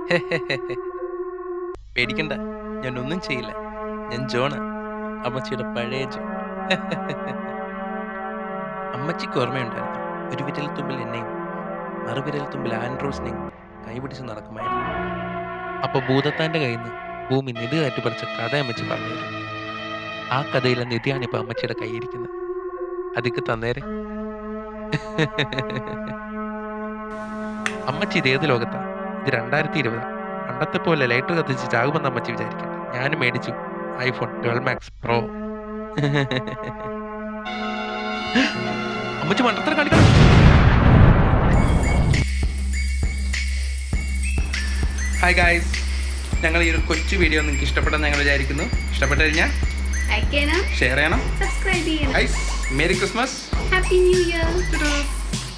പേടിക്കണ്ട ഞാൻ ഒന്നും ചെയ്യില്ല ഞാൻ ജോണ അമ്മച്ചിയുടെ പഴയ ജോൺ അമ്മച്ചിക്ക് ഓർമ്മയുണ്ടായിരുന്നു ഒരു വിരൽ തുമ്പിൽ എന്നെയും മറുവിരൽ തുമ്പിൽ ആൻഡ്രോസിനെയും കൈപിടിച്ച് നടക്കുമായിരുന്നു അപ്പൊ ഭൂതത്താന്റെ കയ്യിൽ നിന്ന് ഭൂമി നിധി കാറ്റ് പറിച്ച കഥ അമ്മച്ചി പറഞ്ഞു തരും ആ കഥയിലെ നിധിയാണ് ഇപ്പൊ അമ്മച്ചിയുടെ കൈയിരിക്കുന്നത് അതിക്ക് തന്നേരെ അമ്മച്ചി ഇത് ഏത് ലോകത്താ ഇത് രണ്ടായിരത്തി ഇരുപതാ പണ്ടത്തെ പോലെ ലൈറ്റർ കത്തിച്ച് ചാകുമെന്ന് അമ്മച്ചി വിചാരിക്കണ്ട ഞാൻ മേടിച്ചു ഐഫോൺ ട്വൽവ് മാക്സ് പ്രോ അമ്മച്ചി മണ്ടത്ര കാണിക്കണം ഹായ് ഗായ്സ് ഞങ്ങൾ ഈ ഒരു കൊച്ചു വീഡിയോ നിങ്ങൾക്ക് ഇഷ്ടപ്പെട്ടെന്ന് ഞങ്ങൾ വിചാരിക്കുന്നു ഇഷ്ടപ്പെട്ടു കഴിഞ്ഞാൽ ലൈക്ക് ചെയ്യണം ഷെയർ ചെയ്യണം സബ്സ്ക്രൈബ് ചെയ്യണം guys merry Christmas happy new year